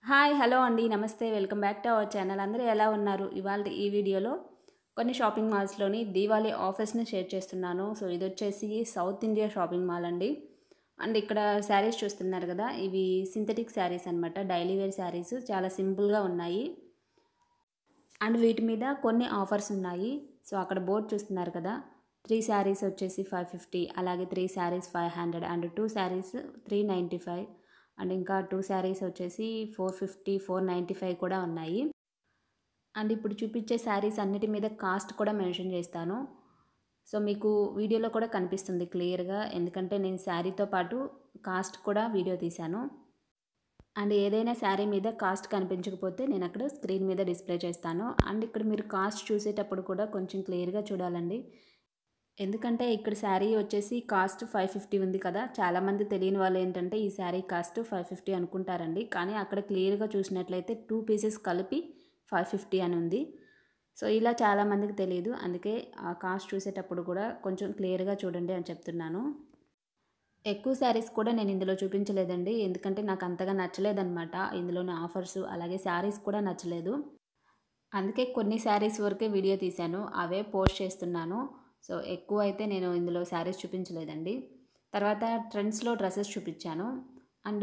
hi hello అండి నమస్తే welcome back to our channel అందరూ ఎలా ఉన్నారు ఇవాళ ఈ వీడియోలో కొన్ని షాపింగ్ మాల్స్లోని దీవాళీ ఆఫర్స్ని షేర్ చేస్తున్నాను సో ఇది వచ్చేసి సౌత్ ఇండియా షాపింగ్ మాల్ అండి అండ్ ఇక్కడ శారీస్ చూస్తున్నారు కదా ఇవి సింథటిక్ శారీస్ అనమాట డైలీ వేర్ శారీస్ చాలా సింపుల్గా ఉన్నాయి అండ్ వీటి మీద కొన్ని ఆఫర్స్ ఉన్నాయి సో అక్కడ బోర్డు చూస్తున్నారు కదా త్రీ శారీస్ వచ్చేసి ఫైవ్ ఫిఫ్టీ అలాగే three saris five hundred and two saris three ninety five and ఇంకా టూ శారీస్ వచ్చేసి four fifty four ninety five కూడా ఉన్నాయి అండ్ ఇప్పుడు చూపించే శారీస్ అన్నిటి మీద కాస్ట్ కూడా మెన్షన్ చేస్తాను సో మీకు వీడియోలో కూడా కనిపిస్తుంది క్లియర్గా ఎందుకంటే నేను శారీతో పాటు కాస్ట్ కూడా వీడియో తీశాను అండ్ ఏదైనా శారీ మీద కాస్ట్ కనిపించకపోతే నేను అక్కడ స్క్రీన్ మీద డిస్ప్లే చేస్తాను అండ్ ఇక్కడ మీరు కాస్ట్ చూసేటప్పుడు కూడా కొంచెం క్లియర్గా చూడాలండి ఎందుకంటే ఇక్కడ శారీ వచ్చేసి కాస్ట్ ఫైవ్ ఫిఫ్టీ ఉంది కదా చాలామంది తెలియని వాళ్ళు ఏంటంటే ఈ శారీ కాస్ట్ ఫైవ్ ఫిఫ్టీ అనుకుంటారండి కానీ అక్కడ క్లియర్గా చూసినట్లయితే టూ పీసెస్ కలిపి ఫైవ్ ఫిఫ్టీ అని ఉంది సో ఇలా చాలామందికి తెలియదు అందుకే ఆ కాస్ట్ చూసేటప్పుడు కూడా కొంచెం క్లియర్గా చూడండి అని చెప్తున్నాను ఎక్కువ శారీస్ కూడా నేను ఇందులో చూపించలేదండి ఎందుకంటే నాకు అంతగా నచ్చలేదన్నమాట ఇందులోని ఆఫర్స్ అలాగే శారీస్ కూడా నచ్చలేదు అందుకే కొన్ని శారీస్ వరకే వీడియో తీశాను అవే పోస్ట్ చేస్తున్నాను సో ఎక్కువ అయితే నేను ఇందులో శారీస్ చూపించలేదండి తర్వాత ట్రెండ్స్లో డ్రెస్సెస్ చూపించాను అండ్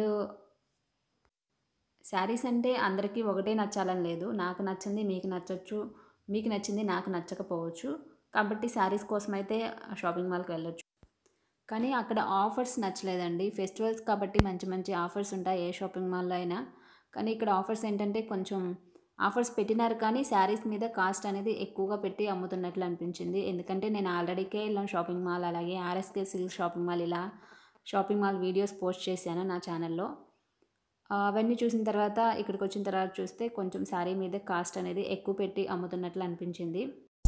శారీస్ అంటే అందరికీ ఒకటే నచ్చాలని లేదు నాకు నచ్చింది మీకు నచ్చచ్చు మీకు నచ్చింది నాకు నచ్చకపోవచ్చు కాబట్టి శారీస్ కోసం అయితే షాపింగ్ మాల్కి వెళ్ళొచ్చు కానీ అక్కడ ఆఫర్స్ నచ్చలేదండి ఫెస్టివల్స్ కాబట్టి మంచి మంచి ఆఫర్స్ ఉంటాయి ఏ షాపింగ్ మాల్లో అయినా కానీ ఇక్కడ ఆఫర్స్ ఏంటంటే కొంచెం ఆఫర్స్ పెట్టినారు కానీ శారీస్ మీద కాస్ట్ అనేది ఎక్కువగా పెట్టి అమ్ముతున్నట్లు అనిపించింది ఎందుకంటే నేను ఆల్రెడీకే ఇలా షాపింగ్ మాల్ అలాగే ఆర్ఎస్కే సిల్క్ షాపింగ్ మాల్ ఇలా షాపింగ్ మాల్ వీడియోస్ పోస్ట్ చేశాను నా ఛానల్లో అవన్నీ చూసిన తర్వాత ఇక్కడికి వచ్చిన తర్వాత చూస్తే కొంచెం శారీ మీద కాస్ట్ అనేది ఎక్కువ పెట్టి అమ్ముతున్నట్లు అనిపించింది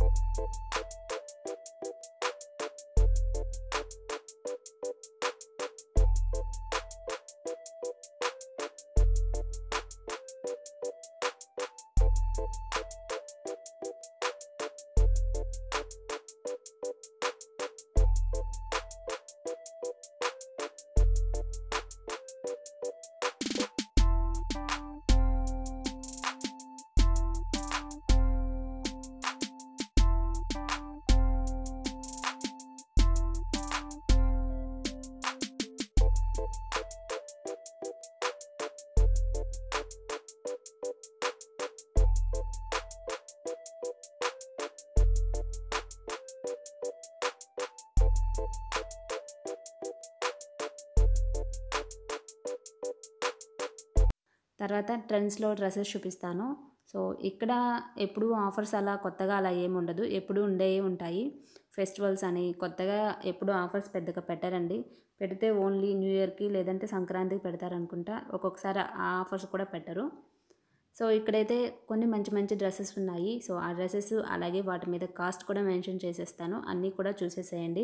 తర్వాత ట్రెండ్స్లో డ్రెస్సెస్ చూపిస్తాను సో ఇక్కడ ఎప్పుడు ఆఫర్స్ అలా కొత్తగా అలా ఏమి ఉండదు ఎప్పుడు ఉండే ఉంటాయి ఫెస్టివల్స్ అని కొత్తగా ఎప్పుడు ఆఫర్స్ పెద్దగా పెట్టారండి పెడితే ఓన్లీ న్యూ ఇయర్కి లేదంటే సంక్రాంతికి పెడతారనుకుంటా ఒక్కొక్కసారి ఆ ఆఫర్స్ కూడా పెట్టరు సో ఇక్కడైతే కొన్ని మంచి మంచి డ్రెస్సెస్ ఉన్నాయి సో ఆ డ్రెస్సెస్ అలాగే వాటి మీద కాస్ట్ కూడా మెన్షన్ చేసేస్తాను అన్నీ కూడా చూసేసేయండి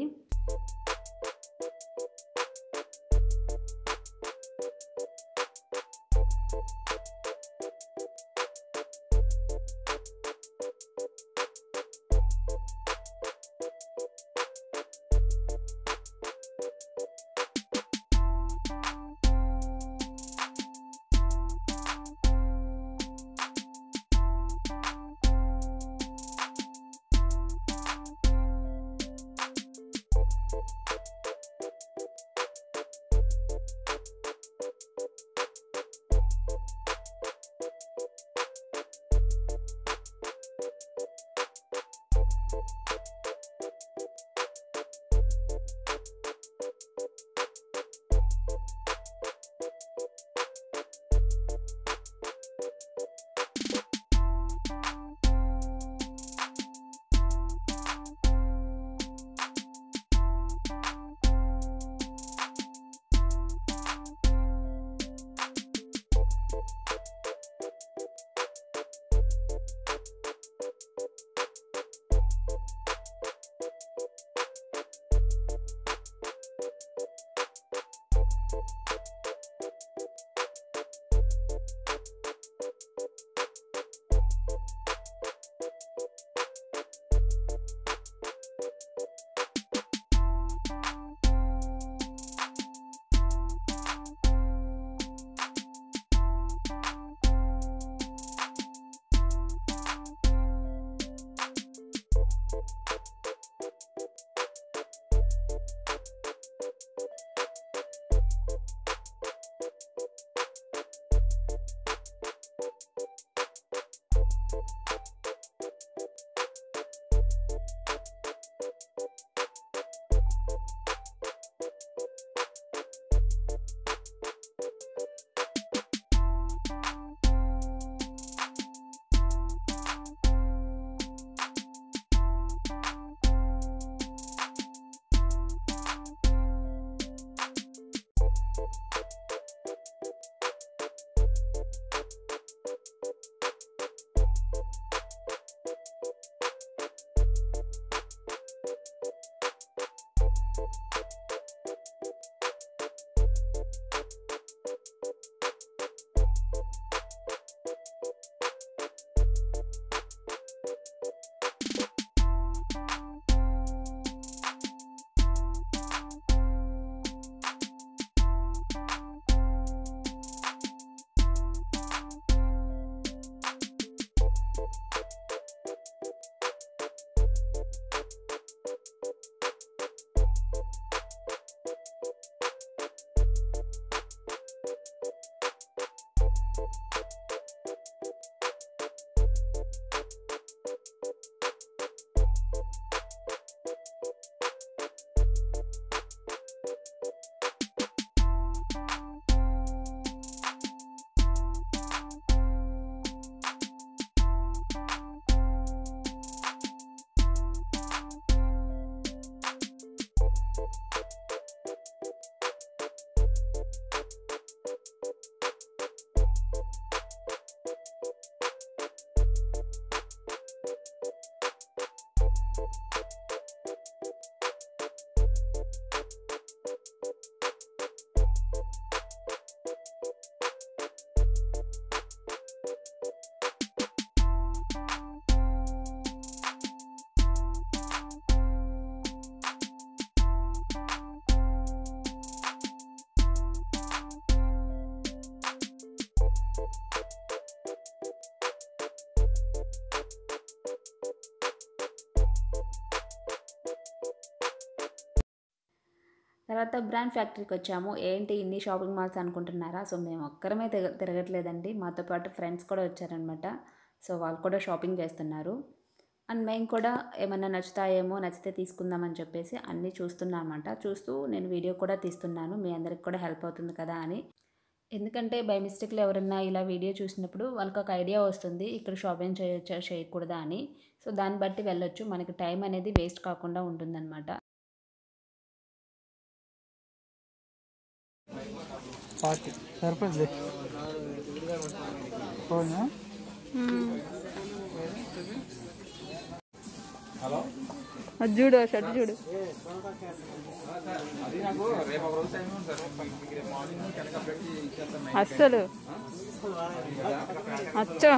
తర్వాత బ్రాండ్ ఫ్యాక్టరీకి వచ్చాము ఏంటి ఇన్ని షాపింగ్ మాల్స్ అనుకుంటున్నారా సో మేము ఒక్కరమే తిరగ తిరగట్లేదండి మాతో పాటు ఫ్రెండ్స్ కూడా వచ్చారనమాట సో వాళ్ళు కూడా షాపింగ్ చేస్తున్నారు అండ్ మేము కూడా ఏమన్నా నచ్చుతాయేమో నచ్చితే తీసుకుందామని చెప్పేసి అన్నీ చూస్తున్నాం అనమాట చూస్తూ నేను వీడియో కూడా తీస్తున్నాను మీ అందరికి కూడా హెల్ప్ అవుతుంది కదా అని ఎందుకంటే బై మిస్టేక్లో ఎవరన్నా ఇలా వీడియో చూసినప్పుడు వాళ్ళకి ఒక ఐడియా వస్తుంది ఇక్కడ షాపింగ్ చేయొచ్చా చేయకూడదా అని సో దాన్ని బట్టి వెళ్ళొచ్చు మనకి టైం అనేది వేస్ట్ కాకుండా ఉంటుందన్నమాట పార్టీ సరిపోయింది ఫోన్ అది చూడు ఆ షర్ట్ చూడు అస్సలు అచ్చా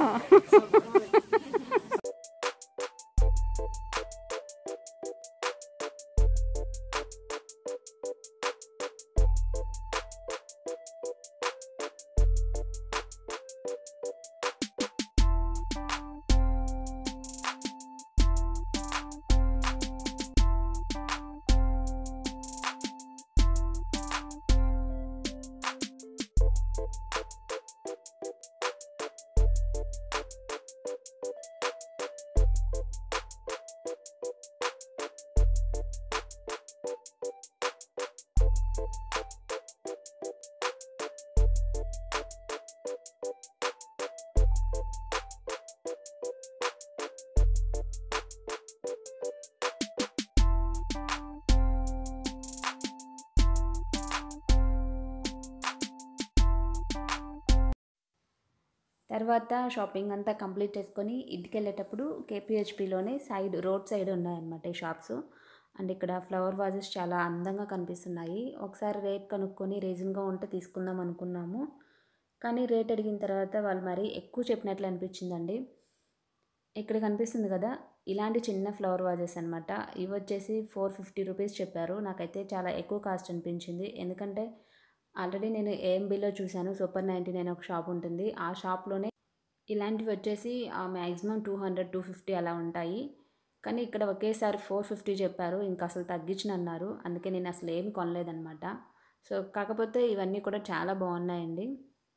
తర్వాత షాపింగ్ అంతా కంప్లీట్ చేసుకొని ఇంటికి వెళ్ళేటప్పుడు కేపీహెచ్పిలోనే సైడ్ రోడ్ సైడ్ ఉన్నాయన్నమాట ఈ షాప్స్ అండ్ ఇక్కడ ఫ్లవర్ వాజెస్ చాలా అందంగా కనిపిస్తున్నాయి ఒకసారి రేట్ కనుక్కొని రీజన్గా ఉంటే తీసుకుందాం అనుకున్నాము కానీ రేట్ అడిగిన తర్వాత వాళ్ళు మరీ ఎక్కువ చెప్పినట్లు అనిపించిందండి ఇక్కడ కనిపిస్తుంది కదా ఇలాంటి చిన్న ఫ్లవర్ వాజెస్ అనమాట ఇవి వచ్చేసి ఫోర్ ఫిఫ్టీ రూపీస్ చెప్పారు నాకైతే చాలా ఎక్కువ కాస్ట్ అనిపించింది ఎందుకంటే ఆల్రెడీ నేను ఏఎంబీలో చూశాను సూపర్ నైంటీ నైన్ ఒక షాప్ ఉంటుంది ఆ షాప్లోనే ఇలాంటివి వచ్చేసి maximum two hundred two fifty అలా ఉంటాయి కానీ ఇక్కడ ఒకేసారి ఫోర్ ఫిఫ్టీ చెప్పారు ఇంకా అసలు తగ్గించిన అన్నారు అందుకే నేను అసలు ఏమి కొనలేదన్నమాట సో కాకపోతే ఇవన్నీ కూడా చాలా బాగున్నాయండి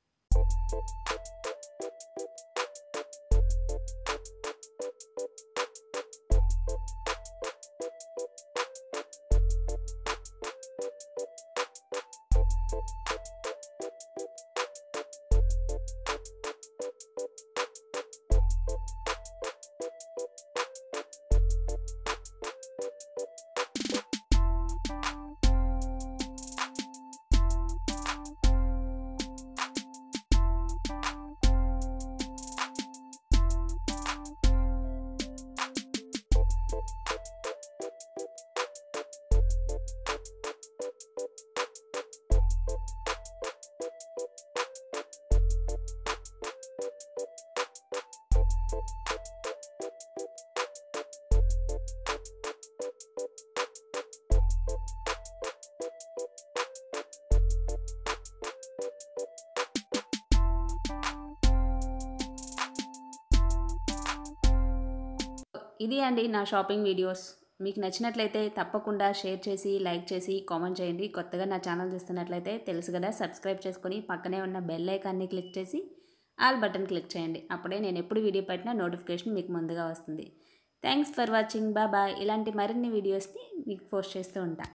ఇది అండి నా షాపింగ్ వీడియోస్ మీకు నచ్చినట్లయితే తప్పకుండా షేర్ చేసి లైక్ చేసి కామెంట్ చేయండి కొత్తగా నా ఛానల్ చూస్తున్నట్లయితే తెలుసు కదా సబ్స్క్రైబ్ చేసుకొని పక్కనే ఉన్న బెల్ ఐకాన్ని క్లిక్ చేసి ఆల్ బటన్ క్లిక్ చేయండి అప్పుడే నేను ఎప్పుడు వీడియో పెట్టినా నోటిఫికేషన్ మీకు ముందుగా వస్తుంది థ్యాంక్స్ ఫర్ వాచింగ్ బాయ్ ఇలాంటి మరిన్ని వీడియోస్ని మీకు పోస్ట్ చేస్తూ ఉంటా